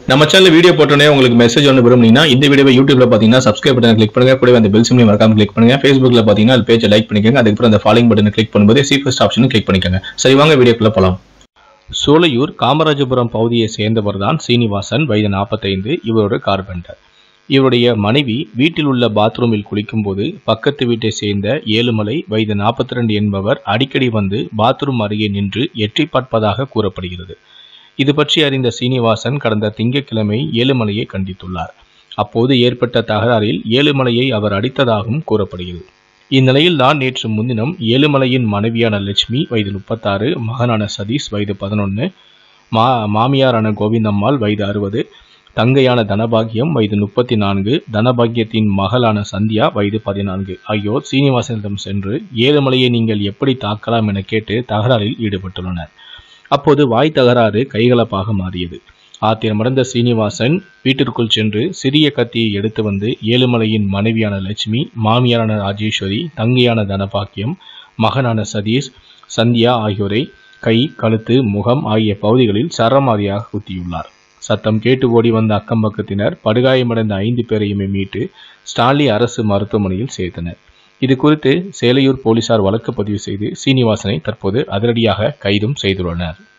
நம்ம channel video போட்டோன்னே உங்களுக்கு மெசேஜ் ஒன்று விரும்புனீங்கன்னா இந்த வீடியோவை யூடியூப்ல பார்த்தீங்கன்னா சப்ஸ்கிரைப் பட்டன் கிளிக் பண்ணுங்க கூடவே அந்த பெல் சிம்லையும் மறக்காம கிளிக் பண்ணுங்க ஃபேஸ்புக்ல பார்த்தீங்கன்னா அது பேஜை லைக் பண்ணிக்கோங்க அதுக்கப்புறம் அந்த ஃபாலோயிங் பட்டனை கிளிக் பண்ணும்போது சீஃபஸ்ட் ஆப்ஷனும் கிளிக் பண்ணிக்கோங்க சரி வாங்க வீடியோக்குள்ள போலாம் சோலையூர் காமராஜபுரம் பகுதியை சேர்ந்தவர் தான் சீனிவாசன் வயது நாற்பத்தைந்து இவரோட கார்பெண்டர் இவருடைய மனைவி வீட்டில் உள்ள பாத்ரூமில் குளிக்கும்போது பக்கத்து வீட்டை சேர்ந்த ஏழுமலை வயது நாற்பத்தி ரெண்டு என்பவர் அடிக்கடி வந்து பாத்ரூம் அருகே நின்று எட்டி பார்ப்பதாக கூறப்படுகிறது இது பற்றி அறிந்த சீனிவாசன் கடந்த திங்கட்கிழமை ஏழுமலையை கண்டித்துள்ளார் அப்போது ஏற்பட்ட தகராறில் ஏழுமலையை அவர் அடித்ததாகவும் கூறப்படுகிறது இந்நிலையில் தான் நேற்று முன்தினம் ஏழுமலையின் மனைவியான லட்சுமி வயது முப்பத்தாறு மகனான சதீஷ் வயது பதினொன்று மா மாமியாரான கோவிந்தம்மாள் வயது அறுபது தங்கையான தனபாகியம் வயது முப்பத்தி நான்கு தனபாகியத்தின் மகளான சந்தியா வயது பதினான்கு ஆகியோர் சீனிவாசனிடம் சென்று ஏழுமலையை நீங்கள் எப்படி தாக்கலாம் என கேட்டு தகராறில் ஈடுபட்டுள்ளனர் அப்போது வாய் தகராறு கைகலப்பாக மாறியது ஆத்திரமடைந்த சீனிவாசன் வீட்டிற்குள் சென்று சிறிய கத்தியை எடுத்து வந்து ஏழுமலையின் மனைவியான லட்சுமி மாமியாரான ராஜேஸ்வரி தங்கையான தனபாக்கியம் மகனான சதீஷ் சந்தியா ஆகியோரை கை கழுத்து முகம் ஆகிய பகுதிகளில் சரமாரியாக குத்தியுள்ளார் சத்தம் கேட்டு ஓடி வந்த அக்கம் பக்கத்தினர் படுகாயமடைந்த ஐந்து பேரையுமே மீட்டு ஸ்டான்லி அரசு மருத்துவமனையில் சேர்த்தனர் இது குறித்து சேலையூர் போலீசார் வழக்கு பதிவு செய்து சீனிவாசனை தற்போது அதிரடியாக கைதும் செய்துள்ளனர்